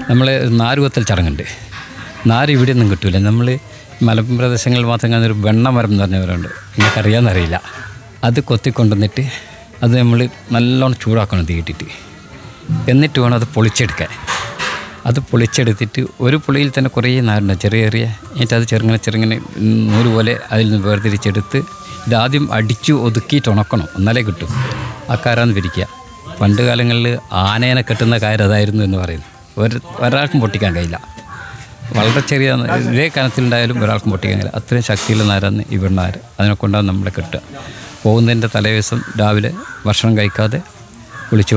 നമ്മൾ നാരുകൊത്തൽ ചടങ്ങുണ്ട് നാര് ഇവിടെ ഒന്നും കിട്ടൂല നമ്മൾ മലപ്പുറം പ്രദേശങ്ങളിൽ മാത്രം കാണുന്ന ഒരു വെണ്ണമരം എന്ന് പറഞ്ഞവരുണ്ട് നിങ്ങൾക്ക് അറിയാമെന്നറിയില്ല അത് കൊത്തിക്കൊണ്ടുവന്നിട്ട് അത് നമ്മൾ നല്ലോണം ചൂടാക്കണം തീയിട്ടിട്ട് എന്നിട്ട് വേണം അത് പൊളിച്ചെടുക്കാൻ അത് പൊളിച്ചെടുത്തിട്ട് ഒരു പുളിയിൽ തന്നെ കുറേ നാരുണ്ട് ചെറിയ ചെറിയ എന്നിട്ട് അത് ചെറുങ്ങനെ ചെറുങ്ങനെ നൂറ് പോലെ അതിൽ നിന്ന് വേർതിരിച്ചെടുത്ത് ഇതാദ്യം അടിച്ചു ഒതുക്കിയിട്ട് ഉണക്കണം എന്നാലേ കിട്ടും ആ കാരാന്ന് പിരിക്കുക പണ്ട് കാലങ്ങളിൽ ആനേനെ കെട്ടുന്ന കാര്യം അതായിരുന്നു എന്ന് പറയുന്നു ഒരു ഒരാൾക്കും പൊട്ടിക്കാൻ കഴിയില്ല വളരെ ചെറിയ ഇതേ കനത്തിലുണ്ടായാലും ഒരാൾക്കും പൊട്ടിക്കാൻ കഴിയില്ല അത്രയും ശക്തിയുള്ള നാരാന്ന് ഈ വെണ്ണാര് അതിനെ കൊണ്ടാണ് നമ്മളെ കെട്ടുക പോകുന്നതിൻ്റെ തലേദിവസം രാവിലെ ഭക്ഷണം കഴിക്കാതെ